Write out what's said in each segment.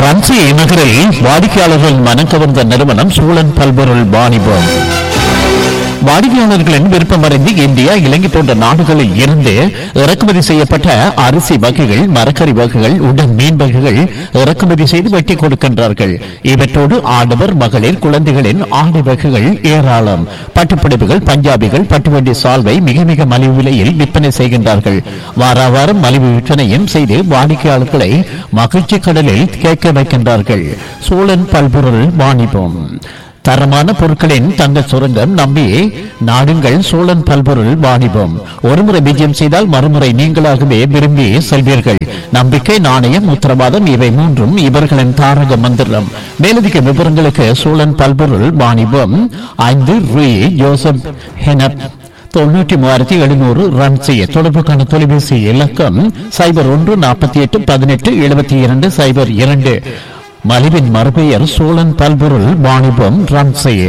ரன்சி நகரில் வாடிக்கையாளர்கள் மனம் கவர்ந்த நிறுவனம் சூழன் பல்பொருள் வாணிபம் வாடிக்கையாளர்களின் விருப்பமறிந்து இந்தியா இலங்கை போன்ற நாடுகளில் இருந்து இறக்குமதி செய்யப்பட்ட அரிசி வகைகள் மரக்கறி வகைகள் உடன் மீன் வகைகள் இறக்குமதி செய்து வெட்டி கொடுக்கின்றார்கள் இவற்றோடு ஆடவர் மகளிர் குழந்தைகளின் ஆடை வகைகள் ஏராளம் பட்டுப்பிடிப்புகள் பஞ்சாபிகள் பட்டுவண்டி சால்வை மிக மிக மலிவு விலையில் விற்பனை செய்கின்றார்கள் வாரா வாரம் மலிவு விற்பனையும் செய்து வாடிக்கையாளர்களை மகிழ்ச்சி கடலில் கேட்க வைக்கின்றார்கள் சோழன் பல்பொருள் வாணிபம் தரமான பொருட்களின் தங்க சுரங்கம் நம்பி நாடுங்கள் சோழன் பல்பொருள் வாணிபம் ஒருமுறை விஜயம் செய்தால் மறுமுறை நீங்களாகவே விரும்பி செல்வீர்கள் நம்பிக்கை நாணயம் உத்தரவாதம் இவை மூன்றும் இவர்களின் தாரக மந்திரம் மேலதிக விவரங்களுக்கு சோழன் பல்பொருள் வாணிபம் ஐந்து ரூ ஜோசப் ஹெனப் தொண்ணூற்றி மூவாயிரத்தி எழுநூறு ரன் செய்ய தொடர்புக்கான தொலைபேசி இலக்கம் சைபர் ஒன்று நாற்பத்தி எட்டு பதினெட்டு எழுபத்தி இரண்டு சைபர் இரண்டு மலிவின் மறுபெயர் சோழன் பல்பொருள் வாணிபம் ரன் செய்ய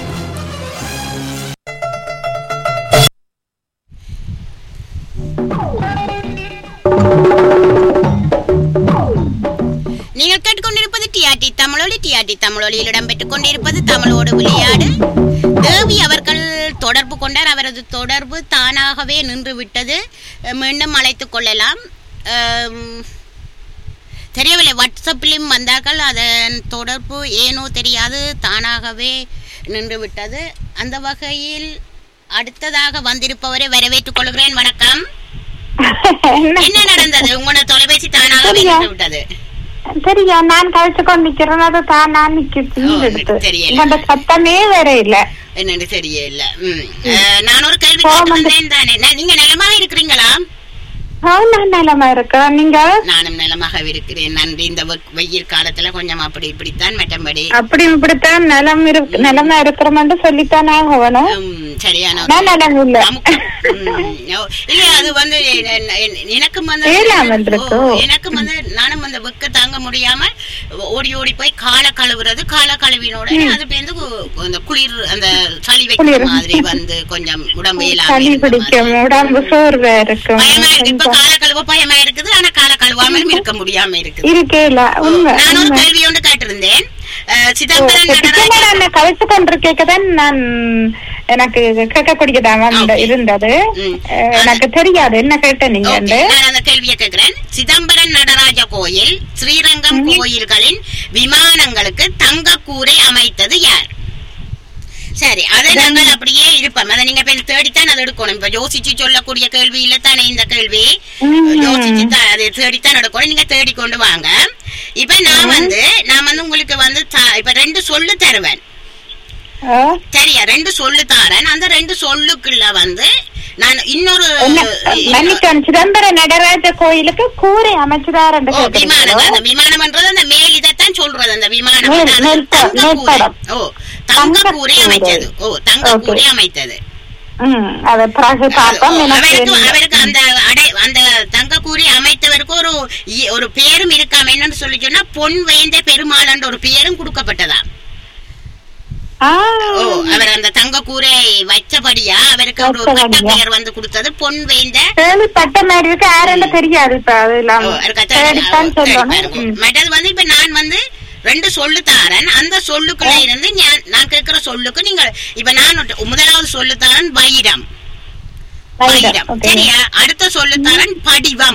நீங்கள் கேட்டுக்கொண்டிருப்பது டிஆர்டி தமிழொலி டிஆர்டி தமிழொலியில் இடம்பெற்றுக் கொண்டிருப்பது தமிழோடு விளையாடு தேவி அவர்கள் தொடர்பு கொண்டார் அவரது தொடர்பு தானாகவே நின்று விட்டது அஹ் மீண்டும் அழைத்துக் கொள்ளலாம் அம், தெரியவில்லை வாட்ஸ்அப்பிலும் வந்தார்கள் அதன் தொடர்பு ஏனோ தெரியாது தானாகவே நின்று விட்டது அந்த வகையில் அடுத்ததாக வந்திருப்பவரை வரவேற்றுக் கொள்கிறேன் வணக்கம் என்ன நடந்தது உங்களோட தொலைபேசி தானாகவே சரியா? நின்று விட்டது சரியா நான் கழிச்சு கொண்டு நிக்கிறேன் அது தான் நான் நிக்கிறது ஓ, எடுத்து தெரியல. உங்களோட சத்தமே வேற இல்ல என்னன்னு தெரியல ம். அஹ், நான் ஒரு கேள்வி போக கேட்டிருந்தேன் தானே நான் நீங்க நலமாக இருக்கிறீங்களா ஆ, நான் நிலமா இருக்கேன் நீங்க நானும் நலமாக இருக்கிறேன் நன்றி இந்த வெ- வெயில் காலத்துல கொஞ்சம் அப்படி இப்படித்தான் மற்றபடி அப்படி இப்படித்தான் நிலம் இருக்கு நிலமா இருக்கிறோம்னு சொல்லித்தான் ஆகணும் ம், சரியான ஒரு- நான் நிலம் இல்ல நமக்கு ம், ஓ, இல்ல அது வந்து எ- எ- எனக்கும் வந்து ஏழாமல் இருக்கோ? ஓ, எனக்கும் வந்து நானும் அந்த வெக்க தாங்க முடியாம ஓடி ஓடி போய் காலை கழுவுறது காலை கழுவினோட அது பேருந்து அந்த குளிர் அந்த சளி வைக்கிற குளிர். மாதிரி வந்து கொஞ்சம் உடம்பு இயலாம சளி இருந்த மாதிரி. பிடிக்கும் உடம்பு சோர்வா இருக்கும் பயமா இருக்கு இப்ப கொஞ்சம் கால கழுவ பயமா இருக்குது ஆனா கால கழுவாமலும் இருக்க முடியாம இருக்குது இருக்கேல உண்மை நான் ஒரு உண்மை. கேள்வி ஒன்று கேட்டிருந்தேன் அஹ், ஓ, சிதம்பரம் இப்ப நடராஜன் நான் கழிச்சு கொண்டிருக்கதான் நான் எனக்கு கேட்கக்கூடியதான் வந்து Okay. இருந்தது ம். அஹ், எனக்கு தெரியாது என்ன கேட்ட நீங்க ஓகே, வந்து நான் அந்த கேள்வியை கேட்கிறேன் சிதம்பரம் நடராஜ கோயில் ஸ்ரீரங்கம் கோயில்களின் விமானங்களுக்கு தங்க கூரை அமைத்தது யார் சரி அதை நாங்கள் அப்படியே இருப்போம் அதை நீங்க போய் தேடித்தான் அதை எடுக்கணும் இப்ப யோசிச்சு சொல்லக்கூடிய கேள்வி இல்ல தானே இந்த கேள்வி ம். யோசிச்சு தான் அதை தேடித்தான் எடுக்கணும் நீங்க தேடிக்கொண்டு வாங்க இப்ப நான் வந்து நான் வந்து உங்களுக்கு வந்து த- இப்ப ரெண்டு சொல்லு தருவேன் ஆ? சரியா ரெண்டு சொல்லு தாரேன் அந்த ரெண்டு சொல்லுக்குள்ள வந்து நான் இன்னொரு என்ன, மன்னிக்கணும் சிதம்பரம் நடராஜ கோயிலுக்கு கூரை அமைச்சுதார் என்று ஓ விமானம் அந்த கேட்கிறீங்களோ? விமானம்ன்றது அந்த மேல் இதைத்தான் சொல்றது அந்த விமானம் மேல், அதாவது மேல் ப- தங்க மேல் கூரை படம். ஓ தங்க தங்க கூரை கூரை. அமைச்சது ஓ தங்க Okay. கூரை அமைத்தது ம், அதை பிறகு பார்ப்போம் ஓ, எனக்கு அவருக்கு என்ன- அவருக்கு அந்த அடை அந்த தங்க கூரை அமைத்தவருக்கு ஒரு இ- ஒரு பேரும் இருக்காம என்னன்னு சொல்லி சொன்னா பொன் வேந்த பெருமாள் ஒரு பேரும் கொடுக்கப்பட்டதா ஆ, ஓ அவர் அந்த தங்க கூரை வச்சபடியா அவருக்கு ஒரு வச்சபடியா. பட்ட பெயர் வந்து கொடுத்தது பொன் வேந்த கேள்விப்பட்ட மாதிரி இருக்கு யாருன்னு தெரியாது இப்ப அது ஓ, இல்லாம அதுக்கு அதான் தேடித்தான் ஓ, சரி, சொல்லணும் பாருங்க. ம். மற்றது வந்து இப்ப நான் வந்து ரெண்டு சொல்லு தாரன் அந்த சொல்லுக்குள்ள இருந்து ஞா- நான் கேட்கிற சொல்லுக்கு நீங்க இப்ப நான் ஒரு- முதலாவது சொல்லு தாரன் வைரம் வைரம், வைரம் okay. சரியா அடுத்த சொல்லு தாரன் படிவம்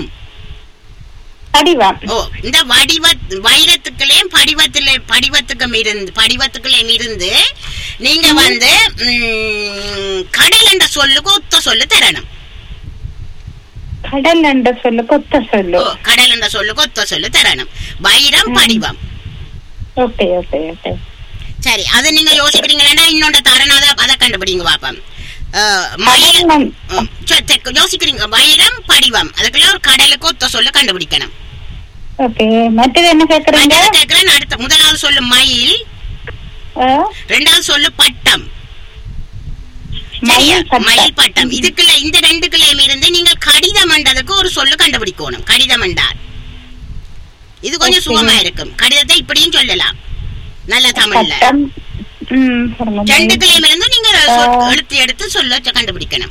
படிவம் ஓ இந்த வடிவ வைரத்துக்குள்ளேயும் படிவத்துல படிவத்துக்கும் இருந்து படிவத்துக்குள்ளேயும் இருந்து நீங்க வந்து ம், கடல் என்ற சொல்லுக்கு ஒத்த சொல்லு தரணும் கடல் என்ற சொல்லு கொத்த சொல்லு ஓ கடல் என்ற சொல்லுக்கு ஒத்த சொல்லு தரணும் வைரம் படிவம் ஓகே ஓகே ஓகே சரி அதை நீங்க யோசிக்கிறீங்களா இன்னொன்று தரேன் அதை அதை கண்டுபிடிங்க பாப்போம் அஹ், மயில் கடல் ம், சரி, தெக்கு- யோசிக்கிறீங்க வைரம் படிவம் அதுக்குள்ள ஒரு கடலுக்கு ஒத்த சொல்ல கண்டுபிடிக்கணும் ஓகே மற்றது என்ன கேக்குறீங்க அடுத்தது கேட்கிறேன் அடுத்த முதலாவது சொல்லு மயில் ஆ? ரெண்டாவது சொல்லு பட்டம் சரியா மயில் பட்டம். மயில் பட்டம் இதுக்குள்ள இந்த ரெண்டுக்குள்ளேயும் இருந்து நீங்க கடிதம் என்றதுக்கு ஒரு சொல்லு கண்டுபிடிக்கணும் கடிதம் என்றால் இது கொஞ்சம் Okay. சுகமா இருக்கும் கடிதத்தை இப்படியும் சொல்லலாம் நல்ல தமிழ்ல பட்டம் ம், சொல்லுங்க. ரெண்டுக்குள்ளேயும் இருந்து நீங்க சொல்- ஆ. எழுத்து எடுத்து சொல்ல கண்டுபிடிக்கணும்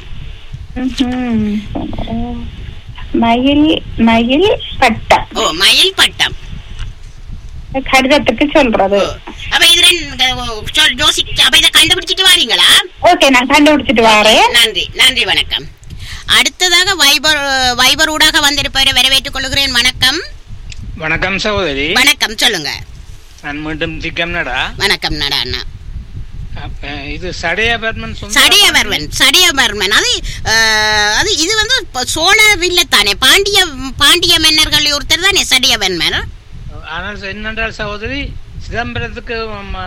கடிதத்துக்கு சொல்றது அப்ப இது ரெண்டு சொல் யோசிச்சு அப்ப இதை கண்டுபிடிச்சிட்டு வாரீங்களா ஓகே நான் கண்டுபிடிச்சிட்டு வரேன் நன்றி நன்றி வணக்கம் அடுத்ததாக வைபர் வைபர் ஊடாக வந்திருப்பவரை வரவேற்றுக் கொள்கிறேன் வணக்கம் வணக்கம் சகோதரி வணக்கம் சொல்லுங்க நான் மீண்டும் திக்கம்னடா வணக்கம் நடா அண்ணா அப்ப இது சடையபர்மன் சடையவர்மன் சடையவர்மன் அது அஹ், அது இது வந்து இப்ப சோழர் இல்லத்தானே பாண்டிய பாண்டிய மன்னர்கள் ஒருத்தர் தானே சடையவர்மன் ஆனால் என்னென்றால் சகோதரி சிதம்பரத்துக்கு ம்,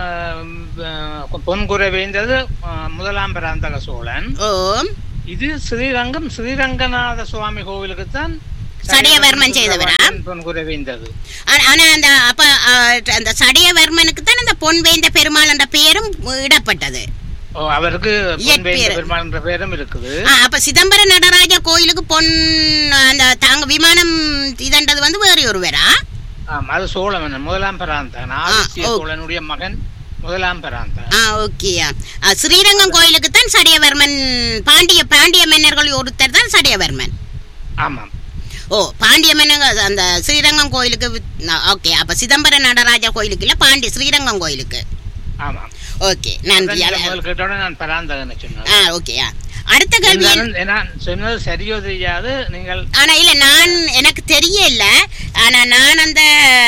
அஹ், பொன்குறை வேந்தது அஹ், முதலாம் பராந்தக சோழன் ஓம் இது ஸ்ரீரங்கம் ஸ்ரீரங்கநாத சுவாமி கோவிலுக்கு தான் சடையவர்மன் செய்தவரா? பொன்குறை வேந்தது ஆனா ஆனா அந்த அப்ப அஹ், அந்த சடையவர்மனுக்கு தான் அந்த பொன் வேந்த பெருமாள் என்ற பெயரும் இடப்பட்டது ஓ அவருக்கு பொன் இயற்பெயர். வேந்த பெருமாள் என்ற பெயரும் இருக்குது ஆ, அப்ப சிதம்பர நடராஜர் கோயிலுக்கு பொன் அந்த தாங்க விமானம் இதன்றது வந்து வேறு ஒருவரா ஆமா அது சோழ மன்னன் முதலாம் பராந்தகன் ஆதித்ய ஓ. சோழனுடைய மகன் முதலாம் பராந்தகன் ஆ ஓகே ஸ்ரீரங்கம் கோயிலுக்கு தான் சடையவர்மன் பாண்டிய பாண்டிய மன்னர்கள் ஒருத்தர் தான் சடையவர்மன் ஆமாம் ஓ பாண்டிய மன்னர்கள் அந்த ஸ்ரீரங்கம் கோயிலுக்கு ஓகே அப்ப சிதம்பர நடராஜர் கோயிலுக்கு இல்ல பாண்டி ஸ்ரீரங்கம் கோயிலுக்கு ஆமாம் ஓகே நன்றி அதான் அத- முதல் கேட்டோட நான் பராந்தகனை சொன்னேன் ஆ ஓகே ஆ. அடுத்த கேள்வி என்ன? இருந்தாலும் நான் சொன்னது சரியோ தெரியாது நீங்கள் ஆனா இல்ல நான் எனக்கு தெரியல ஆனா நான் அந்த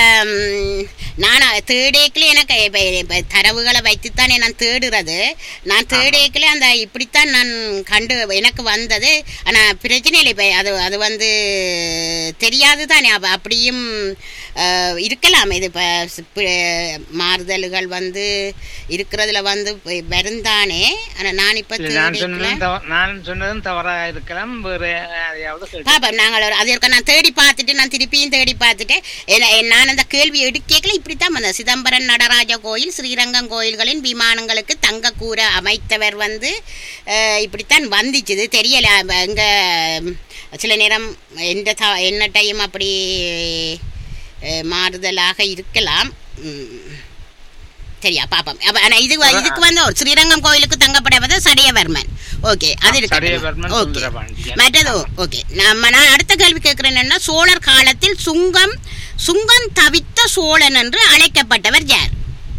ம், நான் தேடேக்கில் எனக்கு இப்ப- இப்ப தரவுகளை வைத்துத்தானே நான் தேடுறது நான் தேடேக்கில் அந்த இப்படித்தான் நான் கண்டு எனக்கு வந்தது ஆனா பிரச்சனை இல்லை இப்ப அது அது வந்து தெரியாது தானே அப்ப அப்படியும் அஹ், இருக்கலாம் இது இப்ப ஸ்- பி- மாறுதல்கள் வந்து இருக்கிறதுல வந்து வ- வருந்தானே ஆனா நான் இப்ப இல்ல, நான் தேடேக்கில் சொன்னதும் தவ- நான் சொன்னதும் தவறாக இருக்கலாம் வேற யாரையாவது கேட்டு பாப்பா நாங்கள் ஒரு- அது இருக்க நான் தேடி பார்த்துட்டு நான் திருப்பியும் தேடி பார்த்துட்டு என்ன- என் நான் அந்த கேள்வி எடுக்கல இப்படித்தான் வந்தேன் சிதம்பரம் நடராஜ கோயில் ஸ்ரீரங்கம் கோயில்களின் விமானங்களுக்கு தங்க கூரை அமைத்தவர் வந்து அஹ், இப்படித்தான் வந்துச்சுது தெரியல அப்ப இங்க ம், சில நேரம் எந்த த என்ன டைம் அப்படி அஹ், மாறுதலாக இருக்கலாம் ம். சரியா பாப்போம் அப்ப ஆனா இது இதுக்கு வந்து ஒரு ஸ்ரீரங்கம் கோயிலுக்கு தங்கப்படவது சடையவர்மன் ஓகே அது இருக்கு சடையவர்மன் ஓகே சுந்தரபாண்டியன். மற்றது ஓகே நம்ம நான் அடுத்த கேள்வி கேட்கிறேன் என்னன்னா சோழர் காலத்தில் சுங்கம் சுங்கம் தவித்த சோழன் என்று அழைக்கப்பட்டவர் யார்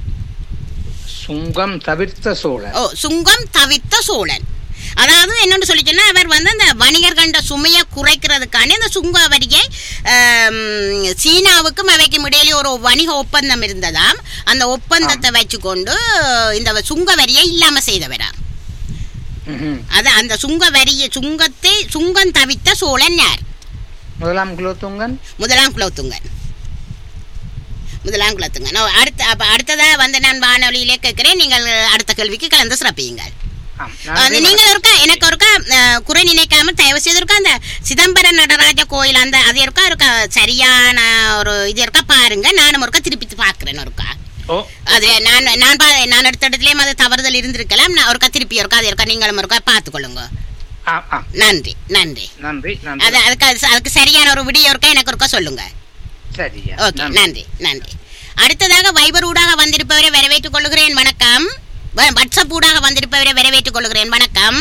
சுங்கம் தவிர்த்த சோழன் ஓ சுங்கம் தவித்த சோழன் அதாவது என்னன்னு சொல்லி சொன்னா அவர் வந்து அந்த வணிகர்கள்ட சுமையை குறைக்கிறதுக்கான இந்த சுங்க வரியை ஆம், சீனாவுக்கும் அவைக்கும் இடையிலே ஒரு வணிக ஒப்பந்தம் இருந்ததாம் அந்த ஒப்பந்தத்தை வச்சுக்கொண்டு இந்த சுங்க வரியை இல்லாம செய்தவரா ம்ஹும். அது அந்த சுங்க வரியை சுங்கத்தை சுங்கம் தவித்த சோழன் யார் முதலாம் குலோத்துங்கன் முதலாம் குலோத்துங்கன் முதலாம் குலத்துங்கன் ஓ, அடுத்த அப்ப அடுத்ததா வந்து நான் வானொலியிலே கேட்கிறேன் நீங்கள் அடுத்த கேள்விக்கு கலந்து சிறப்பியுங்கள் ஆம், அது நன்றி நீங்கள் இருக்கா எனக்கு இருக்கா அஹ், குறை நினைக்காம தயவு செய்து இருக்கா அந்த சிதம்பரம் நடராஜ கோயில் அந்த அது இருக்கா இருக்கா சரியான ஒரு இது இருக்கா பாருங்க நானும் ஒருக்கா திருப்பி பார்க்கிறேன் ஒருக்கா ஓ அது நான் நான் பா நான் எடுத்த இடத்துலயும் அது தவறுதல் இருந்திருக்கலாம் நான் ஒருக்கா திருப்பி இருக்கா அது இருக்கா நீங்களும் ஒருக்கா பார்த்துக்கொள்ளுங்க ஆ ஆ நன்றி நன்றி நன்றி அது நன்றி அதுக்கு அதுக்கு சரியான ஒரு விடிய இருக்கா எனக்கு ஒருக்கா சொல்லுங்க சரியா ஓகே நன்றி நன்றி அடுத்ததாக வைபர் ஊடாக வந்திருப்பவரை வரவேற்றுக் கொள்கிறேன் வணக்கம் வ- வாட்ஸ்அப் ஊடாக வந்திருப்பவரை வரவேற்றுக் கொள்கிறேன் வணக்கம்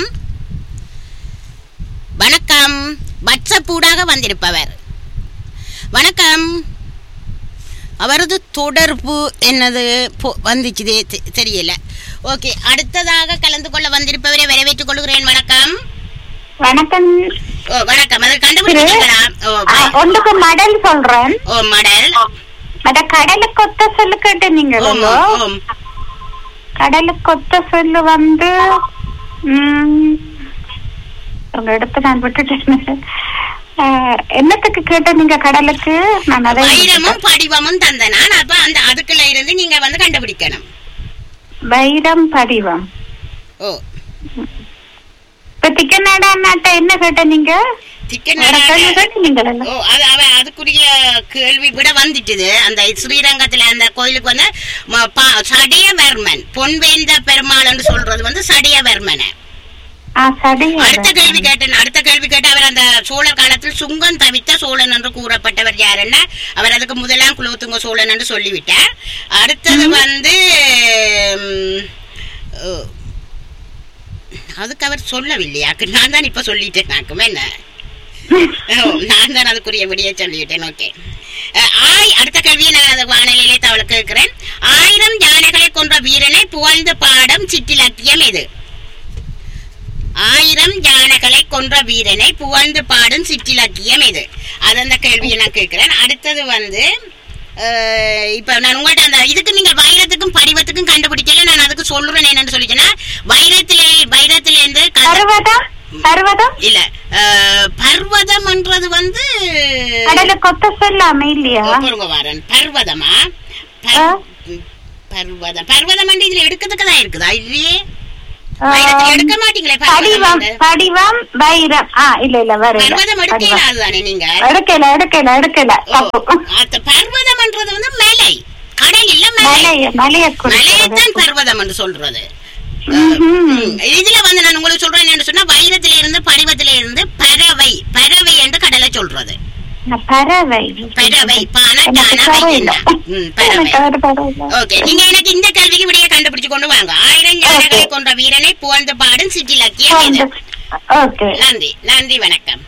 வணக்கம் வாட்ஸ்அப் ஊடாக வந்திருப்பவர் வணக்கம் அவரது தொடர்பு என்னது போ- வந்துச்சுதே தெ- தெரியல ஓகே அடுத்ததாக கலந்து கொள்ள வந்திருப்பவரை வரவேற்றுக் கொள்கிறேன் வணக்கம் வணக்கம் ஓ வணக்கம் அதை கண்டுபிடிச்சிங்களா ஓ ஆ, பை- ஒன்றுக்கு மடல் சொல்றேன் ஓ மடல் அத கடலுக்கு ஒத்த சொல்லு கேட்டு நீங்க ஓம் ஓம் கடலுக்கு ஒத்த சொல்லு வந்து ம், உங்க எடுத்து நான் விட்டுட்டேன் ஆ, என்னத்துக்கு கேட்ட நீங்க கடலுக்கு நான் அதை வைரமும் படிவமும் தந்த நான் அப்ப அந்த அதுக்குள்ள இருந்து நீங்க வந்து கண்டுபிடிக்கணும் வைரம் படிவம் ஓ இப்ப திக்கநாடா நாட்ட என்ன கேட்ட நீங்க சிக்கன் வேற கேள்வி கேட்டீங்களா? ஓ அது அவ அதுக்குரிய கேள்வி விட வந்துட்டுது அந்த ஸ்ரீரங்கத்துல அந்த கோயிலுக்கு வந்து ம- பா- சடையவர்மன் பொன்வேந்த பெருமாள்னு சொல்றது வந்து சடையவர்மனை ஆ சரி அடுத்த கேள்வி கேட்டேன் அடுத்த கேள்வி கேட்ட அவர் அந்த சோழர் காலத்தில் சுங்கம் தவித்த சோழன் என்று கூறப்பட்டவர் யாருன்னா அவர் அதுக்கு முதலாம் குலோத்துங்க சோழன் என்று சொல்லிவிட்டார் அடுத்தது வந்து ம், ஓ, அதுக்கு அவர் சொல்லவில்லையாக்கு நான் தான் இப்ப சொல்லிட்டேன் நாக்கும் என்ன ஓ, நான் தான் அதுக்குரிய விடிய சொல்லிவிட்டேன் ஓகே ஆய் அடுத்த கேள்வியை நான் அது வானிலையிலே அவளுக்கு எது ஆயிரம் யானைகளை கொன்ற வீரனை புகழ்ந்து பாடும் சிற்றிலக்கியம் எது அது அந்த கேள்வியை நான் கேட்கிறேன் அடுத்தது வந்து அஹ், இப்ப நான் உங்கள்ட்ட அந்த இதுக்கு நீங்கள் வைரத்துக்கும் படிவத்துக்கும் கண்டுபிடிக்கல நான் அதுக்கு சொல்றேன் என்னன்னு சொல்லிச்சேன்னா வைரத்திலே வைரத்திலேருந்து கந்த- பர்வதம் பர்வதம் இல்ல அஹ், பர்வதம்ன்றது வந்து கடல கொத்த சொல்லாம இல்லையா பொறுங்க வாரன் பர்வதமா பர்- ஆ. பர்வதம் பர்வதம் வந்து இதுல எடுக்கிறதுக்கு தான் இருக்குதா இல்லையே ஆ, வைரத்துல எடுக்க மாட்டீங்களே பர்வதம் படிவம் வந்து. படிவம் வைரம் ஆ இல்ல இல்ல வர பர்வதம் எடுக்கல அதுதானே நீங்க எடுக்கல எடுக்கல எடுக்கல ஓ, தப்பு அந்த பர்வதம்ன்றது வந்து மலை கடல் இல்ல மலை மலைய மலைய மலையைத்தான் பர்வதம் என்று சொல்றது ம்ஹும். ம், இதுல வந்து நான் உங்களுக்கு சொல்றேன் என்ன சொன்னா வைரத்தில இருந்து படிவத்தில இருந்து பறவை பறவை என்று கடலை சொல்றது பறவை பறவை பான எனக்கு டான பறவை வையன்னா. ம், பறவை எனக்கு ஒரு பறவை இல்ல. ஓகே நீங்க எனக்கு இந்த கேள்விக்கு விடைய கண்டுபிடிச்சு கொண்டு வாங்க ஆயிரம் ஞானங்களை கொன்ற வீரனை புகழ்ந்து பாடும் சிற்றிலக்கியம் இது ஓகே நன்றி நன்றி வணக்கம்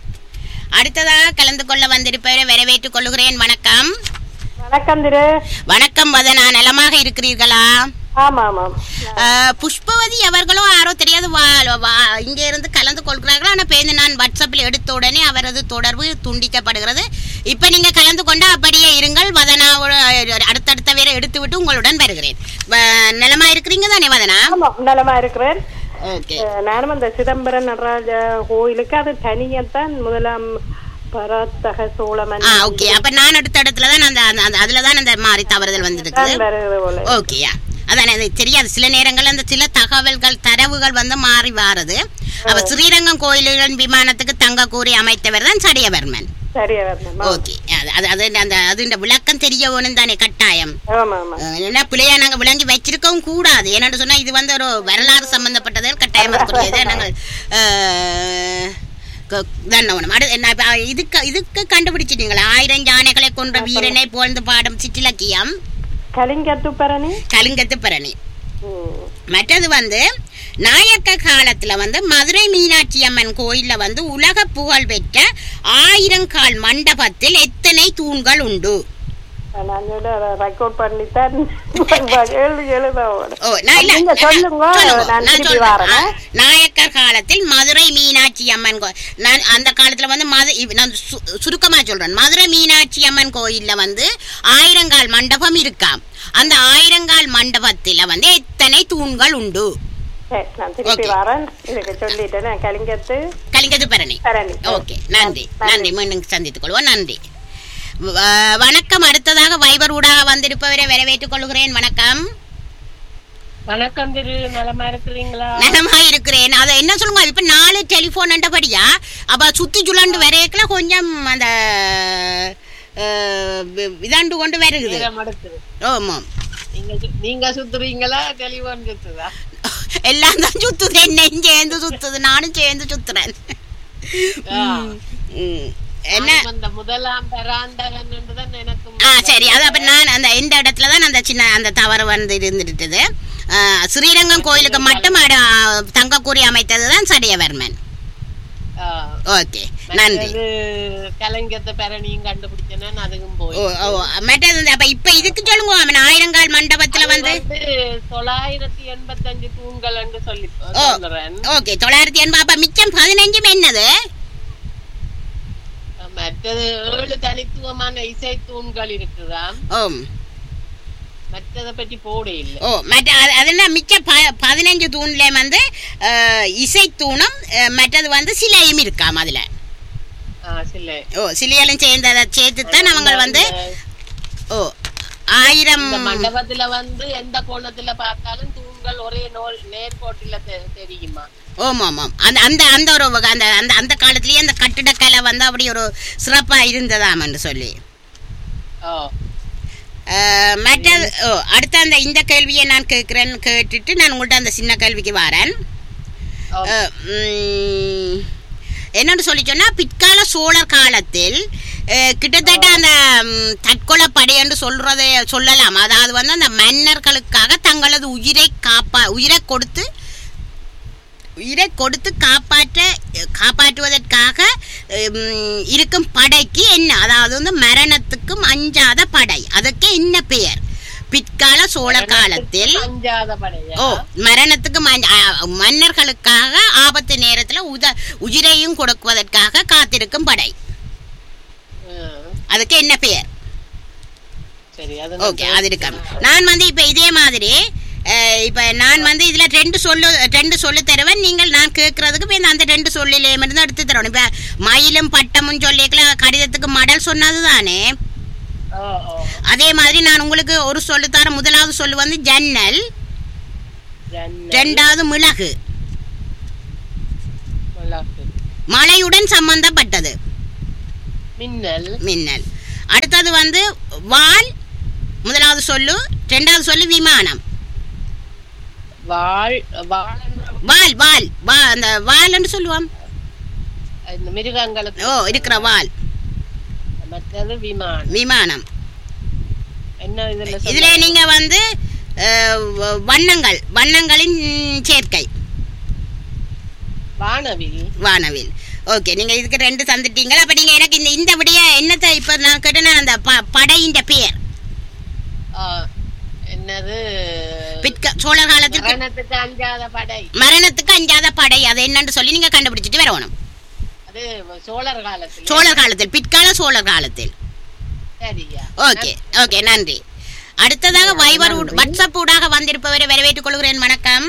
அடுத்ததாக கலந்து கொள்ள வந்திருப்பவரை வரவேற்றுக் கொள்கிறேன் வணக்கம் வணக்கம் திரு வணக்கம் வதனா நலமாக இருக்கிறீர்களா ஆமா ஆமாம் அஹ், புஷ்பவதி அவர்களும் யாரோ தெரியாது வா- வா- இங்க இருந்து கலந்து கொள்கிறார்கள் ஆனா பேருந்து நான் வாட்ஸ்அப்பில் எடுத்த உடனே அவரது தொடர்பு துண்டிக்கப்படுகிறது இப்ப நீங்க கலந்து கொண்டு அப்படியே இருங்கள் வதனாவோட அடுத்தடுத்த வேற எடுத்து விட்டு உங்களுடன் வருகிறேன் வ- நலமா இருக்கிறீங்க தானே வதனா ஆமா நலமா இருக்கிறேன் ஓகே அஹ், நானும் அந்த சிதம்பரம் நடராஜ கோயிலுக்கு அது தனியத்தான் முதலாம் பராத்தக சோழமன் ஆ ஓகே அப்ப நான் அடுத்த இடத்துல தான் அந்த அந்த- அந்த- அதுல தான் அந்த மாதிரி தவறுதல் வந்திருக்குது தான் வருகிறது போல ஓகேயா அதான் அது தெரியாது சில நேரங்கள் அந்த சில தகவல்கள் தரவுகள் வந்து மாறி வாருது அவ ஸ்ரீரங்கம் கோயிலுடன் விமானத்துக்கு தங்க கூறி அமைத்தவர் தான் சடையவர்மன் சரியா வரணும் ஓகே அது அது அது அந்த அது விளக்கம் தெரிய வேணும் தானே கட்டாயம் ஆமா ஆமா அஹ் என்ன பிள்ளையா நாங்க விளங்கி வச்சிருக்கவும் கூடாது என்னன்னு சொன்னா இது வந்து ஒரு வரலாறு சம்பந்தப்பட்டது கட்டாயம் அதுக்குரியது நாங்கள் அஹ், க- தண்டவனம் அடு என்ன இப்ப இதுக்கு இதுக்கு கண்டுபிடிச்சிட்டீங்களா ஆயிரம் யானைகளை கொன்ற வீரனை புகழ்ந்து பாடும் சிற்றிலக்கியம் கலிங்கத்து பரணி கலிங்கத்து பரணி ம். மற்றது வந்து நாயக்க காலத்துல வந்து மதுரை மீனாட்சி அம்மன் கோயில்ல வந்து உலக புகழ் பெற்ற ஆயிரங்கால் மண்டபத்தில் எத்தனை தூண்கள் உண்டு நான் ரெக்கார்ட் பண்ணித்தான் எழுதி எழுத ஓடும். ஓ, நான் இல்ல, நீங்க நான் சொல்லுங்க, சொல்லுங்க, நான் நான் திருப்பி சொல்றேன். வரேன். ஆ, நாயக்கர் காலத்தில் மதுரை மீனாட்சி அம்மன் கோ நான் அந்த காலத்துல வந்து மது இவ்- நான் சு- சுருக்கமா சொல்றேன் மதுரை மீனாட்சி அம்மன் கோயில்ல வந்து ஆயிரங்கால் மண்டபம் இருக்காம் அந்த ஆயிரங்கால் மண்டபத்துல வந்து எத்தனை தூண்கள் உண்டு சரி, நான் திருப்பி Okay. வரேன் இதுக்கு சொல்லிட்டேன் நான் கலிங்கத்து கலிங்கத்து பரணி பரணி ஓகே நன்றி நன்றி மீண்டும் சந்தித்துக் கொள்வோம் நன்றி வ- வணக்கம் அடுத்ததாக வைபர் ஊடாக வந்திருப்பவரை வரவேற்றுக் கொள்கிறேன் வணக்கம் வணக்கம் திரு நலமா இருக்கிறீங்களா நலமா இருக்கிறேன் அதை என்ன சொல்லுங்க இப்ப நாலு டெலிபோன் படியா அப்ப சுத்தி சுழண்டு வரையக்குல கொஞ்சம் அந்த அஹ், வி- இதாண்டு கொண்டு வருகுது அடுத்தது ஆமாம் நீங்க சு- நீங்க சுத்துறீங்களா டெலிபோன் சுத்துதா எல்லாம் தான் சுத்துது என்னையும் சேர்ந்து சுத்துது நானும் சேர்ந்து சுத்துறேன் ம், ம். என்ன அந்த முதலாம் பெறாண்டகன் என்றுதான் எனக்கும் ஆ சரி அது அப்ப நான் அந்த இந்த இடத்துல தான் அந்த சின்ன அந்த தவறு வந்து இருந்துட்டது ஆ, ஸ்ரீரங்கம் கோயிலுக்கு மட்டும் அட- தங்கக்கூறி அமைத்தது தான் சடையவர்மன் ஆ, ஓகே நன்றி மற்றது கலைஞத்தை பெறணியும் கண்டுபிடிச்சேன்னா அதுக்கும் போய் ஓ ஓ மற்றது வந்து அப்ப இப்ப இதுக்கு சொல்லுங்க அவன் ஆயிரங்கால் மண்டபத்துல வந்து வந்து தொள்ளாயிரத்தி எண்பத்தஞ்சு தூண்கள் என்று சொல்லி ஓ சொல்றேன் ஓகே தொள்ளாயிரத்தி எண்பது அப்ப மிச்சம் பதினஞ்சும் என்னது மற்றது ஏழு தனித்துவமான இசை தூண்கள் இருக்குதாம் ஓம் மற்றதை பற்றி போட இல்லை ஓ மற்ற அது- அது என்ன மிச்ச ப பதினஞ்சு தூண்ல வந்து அஹ், இசைத்தூணும் அஹ், மற்றது வந்து சிலையும் இருக்காம் அதுல ஆ சில ஓ சிலையெல்லாம் சேர்ந்ததை சேர்த்து தான் அவங்க வந்து ஓ ஆயிரம் இந்த மண்டபத்துல வந்து எந்த கோணத்துல பார்த்தாலும் தூண்கள் ஒரே நோல் நேர்கோட்டில தெ- தெரியுமா ஓம் ஆமாம் அந்த அந்த அந்த ஒரு வகை- அந்த அந்த அந்த காலத்திலேயே அந்த கட்டிடக்கலை வந்து அப்படி ஒரு சிறப்பா இருந்ததாமன்னு சொல்லி ஓ அஹ், மற்றது ஓ அடுத்த அந்த இந்த கேள்வியை நான் கேட்கிறேன் கேட்டுட்டு நான் உங்கள்கிட்ட அந்த சின்ன கேள்விக்கு வரேன் ஓ. அஹ், உம், என்னன்னு சொல்லி சொன்னா பிற்கால சோழர் காலத்தில் அஹ், கிட்டத்தட்ட அந்த ம், தற்கொலை படை என்று சொல்றதை சொல்லலாம் அதாவது வந்து அந்த மன்னர்களுக்காக தங்களது உயிரை காப்பா உயிரை கொடுத்து உயிரை கொடுத்து காப்பாற்ற காப்பாற்றுவதற்காக உம், இருக்கும் படைக்கு என்ன அதாவது வந்து மரணத்துக்கும் அஞ்சாத படை அதுக்கு என்ன பெயர் பிற்கால சோழ காலத்தில் அஞ்சாத படையா ஓ மரணத்துக்கு மன்- ஆ, மன்னர்களுக்காக ஆபத்து நேரத்துல உத உயிரையும் கொடுக்குவதற்காக காத்திருக்கும் படை ம், அதுக்கு என்ன பெயர் சரி அது ஓகே அது இருக்காம நான் வந்து இப்ப இதே மாதிரி அஹ், இப்ப நான் வந்து இதுல ரெண்டு சொல்லு ரெண்டு சொல்லு தருவேன் நீங்கள் நான் கேட்கறதுக்கு இப்ப இந்த அந்த ரெண்டு சொல்லிலே இருந்து எடுத்து தரணும் இப்ப மயிலும் பட்டமும் சொல்லிக்கல கடிதத்துக்கு மடல் சொன்னது தானே ஓ ஓ அதே மாதிரி நான் உங்களுக்கு ஒரு சொல்லு தர முதலாவது சொல்லு வந்து ஜன்னல் ஜன்னல், ரெண்டாவது மிளகு மிளகு, மழையுடன் சம்பந்தப்பட்டது மின்னல் மின்னல் அடுத்தது வந்து வால் முதலாவது சொல்லு ரெண்டாவது சொல்லு விமானம் வாழ் வாழ் வால் வால் வா அந்த வால்ன்னு சொல்லுவோம் இந்த மிருகங்களுக்கு ஓ இருக்கிற வால் மற்றது விமானம் விமானம் என்ன இதுல இதுல சொல்ல- நீங்க வந்து அஹ், வ- வண்ணங்கள் வண்ணங்களின் சேர்க்கை வானவில் வானவில் ஓகே நீங்க இதுக்கு ரெண்டு தந்துட்டீங்களா அப்ப நீங்க எனக்கு இந்த இந்த விடைய என்னத்தை இப்ப நான் கேட்டேன்னா அந்த ப- படையின் பெயர் ஆ, என்னது பிற்க சோழர் காலத்தில் பிற்- மரணத்துக்கு அஞ்சாத படை மரணத்துக்கு அஞ்சாத படை அது என்னன்னு சொல்லி நீங்க கண்டுபிடிச்சிட்டு வரணும் அது சோழர் காலத்துல சோழர் காலத்தில் பிற்கால சோழர் காலத்தில் சரியா ஓகே ஓகே நன்றி அடுத்ததாக வைபர் ஊட- வாட்ஸ்அப் ஊடாக வந்திருப்பவரை வரவேற்றுக் கொள்கிறேன் வணக்கம்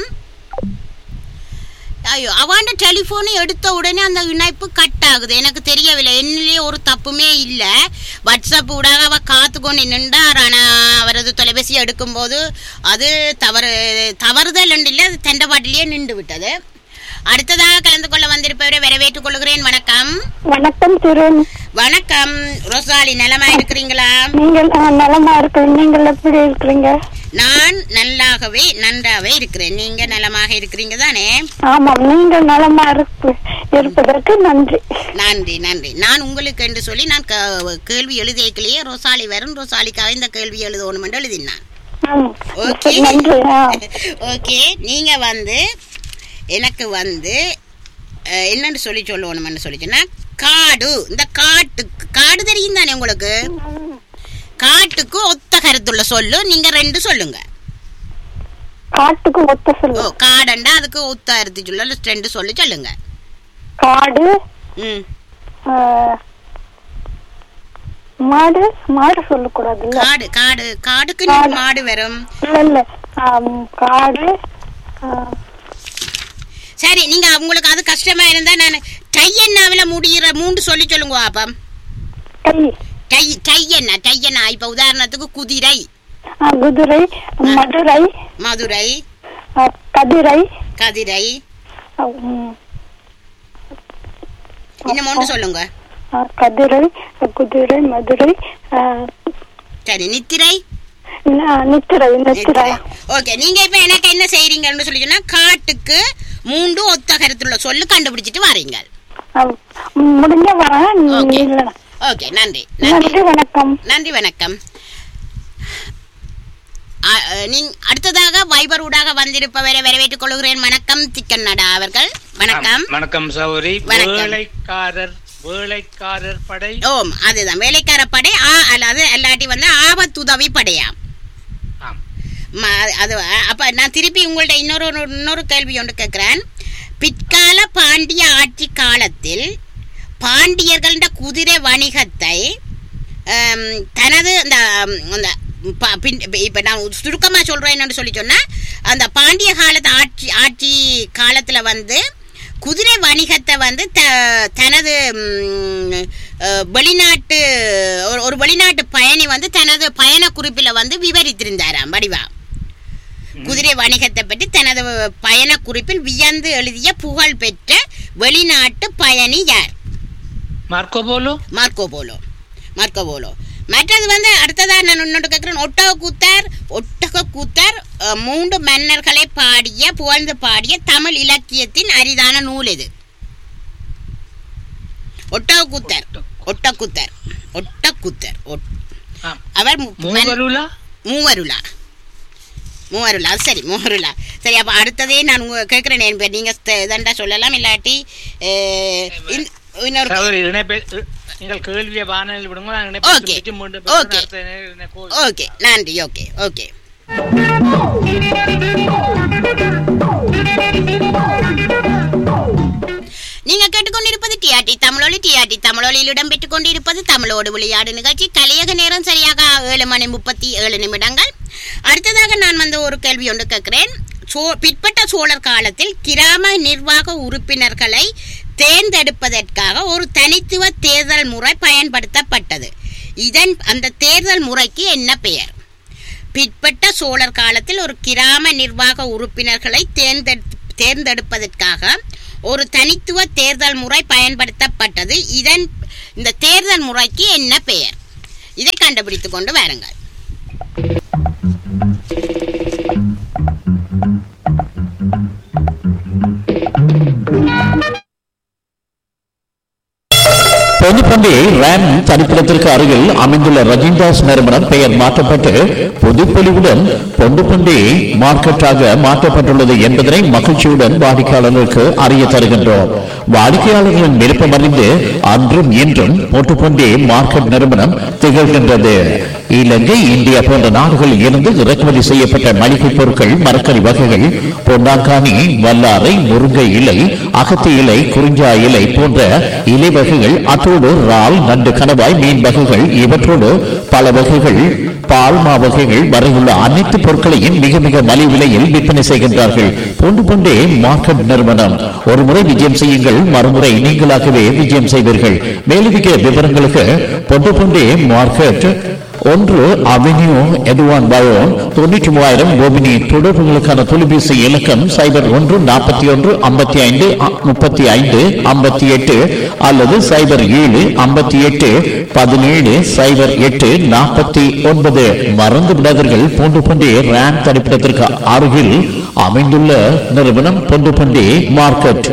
ஐயோ அவாண்ட டெலிஃபோனை எடுத்த உடனே அந்த இணைப்பு கட் ஆகுது எனக்கு தெரியவில்லை என்னிலேயே ஒரு தப்புமே இல்லை வாட்ஸ்அப் ஊடாக அவ காத்து கொண்டு நின்றார் ஆனால் அவரது தொலைபேசி எடுக்கும்போது அது தவறு தவறுதல் இல்லை அது தண்டபாட்டிலேயே நின்று விட்டது அடுத்ததாக கலந்து கொள்ள வந்திருப்பவரை வரவேற்றுக் கொள்கிறேன் வணக்கம் வணக்கம் திரு வணக்கம் ரோசாலி நலமா இருக்கிறீங்களா நீங்கள் ஆ, நலமா இருக்கிறீங்க நீங்கள் எப்படி இருக்கிறீங்க நான் நல்லாகவே நன்றாவே இருக்கிறேன் நீங்க நலமாக இருக்கிறீங்க தானே ஆமாம் நீங்கள் நலமா இருப்பு இருப்பதற்கு நன்றி நன்றி நன்றி நான் உங்களுக்கு என்று சொல்லி நான் க- கேள்வி எழுதியக்கிலேயே ரோசாலி வரும் ரோசாலிக்காக இந்த கேள்வி எழுதணும் என்று எழுதினான் ஆம். ஓகே நன்றி ஆ. ஓகே நீங்க வந்து எனக்கு வந்து அஹ், என்னன்னு சொல்லி சொல்லணும்னு சொல்லி சொன்னா காடு இந்த காட்டுக்கு காடு தெரியும் தானே உங்களுக்கு காட்டுக்கு ஒத்த கருத்துள்ள சொல்லு நீங்க ரெண்டு சொல்லுங்க காட்டுக்கு ஒத்த ஓ சொல்லு காடண்டா அதுக்கு ஒத்த கருத்து சொல்ல ரெண்டு சொல்லு சொல்லுங்க காடு ம் ஆ, மாடு மாடு சொல்லக்கூடாது இல்ல காடு காடு காடுக்கு நீ காடு. மாடு வரும் இல்ல இல்ல ஆம், காடு ஆ, சரி நீங்க உங்களுக்கு அது கஷ்டமா இருந்தா நான் டையண்ணாவில முடிகிற மூன்று சொல்லி சொல்லுங்க பாப்பம் கை டை டையண்ணா டையண்ணா இப்ப உதாரணத்துக்கு குதிரை ஆ, குதிரை மதுரை மதுரை ஆ, கதிரை கதிரை ஆ, ம், இன்னும் ஒன்று சொல்லுங்க ஆ, கதிரை குதிரை மதுரை ஆ, சரி நித்திரை ந- நித்திரை நித்திரை ஓகே நீங்க இப்ப எனக்கு என்ன செய்றீங்கன்னு சொல்லி சொன்னா காட்டுக்கு மூன்று ஒத்த கருத்துள்ள சொல்லு கண்டுபிடிச்சிட்டு வாரீங்க ஆ, முடிஞ்ச வரேன் ஓகே. இல்லைனா ஓகே நன்றி நன்றி நன்றி வணக்கம் நன்றி வணக்கம் ஆ, அ, நீங்க அடுத்ததாக வைபர் ஊடாக வந்திருப்பவரை வரவேற்றுக் கொள்கிறேன் வணக்கம் திக்கண்ணடா அவர்கள் வணக்கம் வணக்கம் சௌரி வணக்கம். வேலைக்காரர் வேலைக்காரர் படை ஓம் அதுதான் வேலைக்கார படை ஆ அல்லாது அல்லாட்டி வந்து ஆபத்துதவி படையாம் ஆம் ம- அது அப்ப நான் திருப்பி உங்கள்ட்ட இன்னொரு ஒரு- இன்னொரு கேள்வி ஒன்று கேட்கிறேன் பிற்கால பாண்டிய ஆட்சி காலத்தில் பாண்டியர்கள்ட குதிரை வணிகத்தை ஆம், தனது அந்த ஆம், அந்த ப- பின்- இப்ப- இப்ப நான் சுருக்கமா சொல்றேன் என்னன்னு சொல்லி சொன்னா அந்த பாண்டிய காலத்து ஆட்சி ஆட்சி காலத்துல வந்து குதிரை வணிகத்தை வந்து த தனது ம், அஹ், வெளிநாட்டு ஒரு ஒரு வெளிநாட்டு பயணி வந்து தனது பயண குறிப்பில் வந்து விவரித்திருந்தாராம் வடிவா குதிரை வணிகத்தை பற்றி தனது பயண குறிப்பில் வியந்து எழுதிய புகழ் பெற்ற வெளிநாட்டு பயணி யார் Marco Polo Marco Polo Marco Polo மற்றது வந்து அடுத்ததா நான் இன்னொன்று கேட்கிறேன் ஒட்டக கூத்தர் ஒட்டக கூத்தர் அஹ், மூன்று மன்னர்களை பாடிய புகழ்ந்து பாடிய தமிழ் இலக்கியத்தின் அரிதான நூல் இது ஒட்டக கூத்தர் ஒட்டக்கூத்தர் ஒட்டக்கூத்தர் ஒட்- ஆம். அவர் மு- மன்- மூவருலா மூவருலா மூவருலா அது சரி மூவருலா சரி அப்போ அடுத்ததே நான் உங்க கேட்குறேன் இப்போ நீங்கள் இதண்டா சொல்லலாம் இல்லாட்டி அஹ், இந்த- இன்னொரு சௌரி இணைப்பை இ- நீங்கள் கேள்வியை வானலில் விடுங்க நான் ஓகே. இணைப்பை திருப்பிட்டு மீண்டும் ஓகே. அடுத்த இணை- இணை- ஓகே நன்றி ஓகே ஓகே நீங்க கேட்டுக்கொண்டிருப்பது டிஆர்டி தமிழொலி டிஆர்டி தமிழொலியில் இடம்பெற்றுக் கொண்டிருப்பது தமிழோடு விளையாடு நிகழ்ச்சி கலியக நேரம் சரியாக ஏழு மணி முப்பத்தி ஏழு நிமிடங்கள் அடுத்ததாக நான் வந்து ஒரு கேள்வி ஒன்று கேட்கிறேன் சோ பிற்பட்ட சோழர் காலத்தில் கிராம நிர்வாக உறுப்பினர்களை தேர்ந்தெடுப்பதற்காக ஒரு தனித்துவ தேர்தல் முறை பயன்படுத்தப்பட்டது இதன் அந்த தேர்தல் முறைக்கு என்ன பெயர் பிற்பட்ட சோழர் காலத்தில் ஒரு கிராம நிர்வாக உறுப்பினர்களை தேர்ந்தெடு தேர்ந்தெடுப்பதற்காக ஒரு தனித்துவ தேர்தல் முறை பயன்படுத்தப்பட்டது இதன் இந்த தேர்தல் முறைக்கு என்ன பெயர் இதை கண்டுபிடித்துக் கொண்டு வாருங்கள் பொதுப்பண்டி ரேம் தனிப்பிடத்திற்கு அருகில் அமைந்துள்ள ரஜின்தாஸ் நிறுவனம் பெயர் மாற்றப்பட்டு புதுப்பொலிவுடன் பொண்டுப்பண்டி மார்க்கெட்டாக மாற்றப்பட்டுள்ளது என்பதனை மகிழ்ச்சியுடன் வாடிக்கையாளர்களுக்கு அறிய தருகின்றோம் வாடிக்கையாளர்களின் விருப்பம் அறிந்து அன்றும் இன்றும் பொட்டுப்பண்டி மார்க்கெட் நிறுவனம் திகழ்கின்றது இலங்கை இந்தியா போன்ற நாடுகளில் இருந்து இறக்குமதி செய்யப்பட்ட மளிகை பொருட்கள் மரக்கறி வகைகள் பொன்னாங்கானி வல்லாரை முருங்கை இலை அகத்தி இலை குறிஞ்சா இலை போன்ற இலை வகைகள் அத்தோடு இறால் நண்டு கணவாய் மீன் வகைகள் இவற்றோடு பல வகைகள் பால்மா வகைகள் வரையுள்ள அனைத்து பொருட்களையும் மிக மிக மலிவு விலையில் விற்பனை செய்கின்றார்கள் பொண்டு பொண்டே மார்க்கெட் நிறுவனம் ஒரு முறை விஜயம் செய்யுங்கள் மறுமுறை நீங்களாகவே விஜயம் செய்வீர்கள் மேலதிக விவரங்களுக்கு பொண்டு பொண்டே மார்க்கெட் ஒன்று அவென்யூ எதுவான் பயோன் தொண்ணூற்றி மூவாயிரம் கோபினி தொடர்புகளுக்கான தொலைபேசி இலக்கம் சைபர் ஒன்று நாற்பத்தி ஒன்று ஐம்பத்தி ஐந்து முப்பத்தி ஐந்து ஐம்பத்தி எட்டு அல்லது சைபர் ஏழு ஐம்பத்தி எட்டு பதினேழு சைபர் எட்டு நாற்பத்தி ஒன்பது மறந்து விடாதீர்கள் பூண்டு பண்டி ரேம் தரிப்பிடத்திற்கு அருகில் அமைந்துள்ள நிறுவனம் பொண்டு பண்டி மார்க்கெட்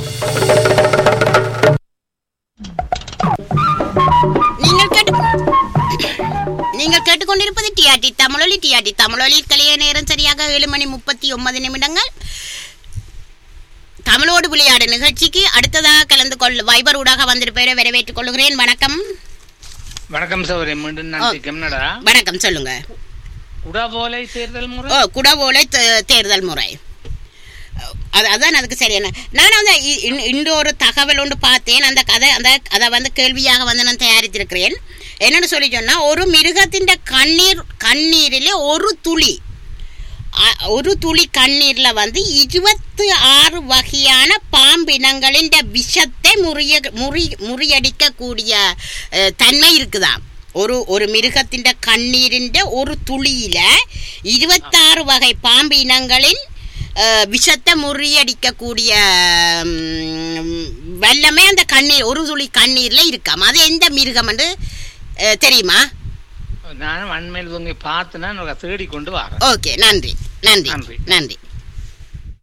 நீங்கள் கேட்டு நீங்கள் கேட்டுக்கொண்டிருப்பது டிஆர்டி தமிழொலி டிஆர்டி தமிழொலி கலிய நேரம் சரியாக ஏழு மணி முப்பத்தி ஒன்பது நிமிடங்கள் தமிழோடு விளையாடு நிகழ்ச்சிக்கு அடுத்ததாக கலந்து கொள் வைபர் ஊடாக வந்திருப்பவரை வரவேற்றுக் கொள்கிறேன் வணக்கம் வணக்கம் சௌரி மீண்டும் நன்றி கம்னடா வணக்கம் சொல்லுங்க உடவோலை தேர்தல் முறை ஓ குடவோலை தே- தேர்தல் முறை அது அதான் அதுக்கு சரியான நான் அந்த இ- இன்- இன்னொரு தகவல் ஒன்று பார்த்தேன் அந்த கதை அந்த அதை வந்து கேள்வியாக வந்து நான் தயாரித்திருக்கிறேன் என்னன்னு சொல்லி சொன்னா ஒரு மிருகத்தின் கண்ணீர் கண்ணீரிலே ஒரு துளி அ- ஒரு துளி கண்ணீர்ல வந்து இருபத்தி ஆறு வகையான பாம்பினங்களின் விஷத்தை முறிய முறி முறியடிக்கக்கூடிய அஹ், தன்மை இருக்குதாம் ஒரு ஒரு மிருகத்தின் கண்ணீரின் ஒரு துளியில இருபத்தாறு வகை பாம்பு இனங்களின் அஹ், விஷத்தை முறியடிக்கக்கூடிய ம், வல்லமை அந்த கண்ணீர் ஒரு துளி கண்ணீர்ல இருக்காம் அது எந்த மிருகம் என்று அஹ், தெரியுமா நானும் அண்மையில் உங்க பார்த்துனா தேடி கொண்டு வரேன் ஓகே நன்றி நன்றி நன்றி. நன்றி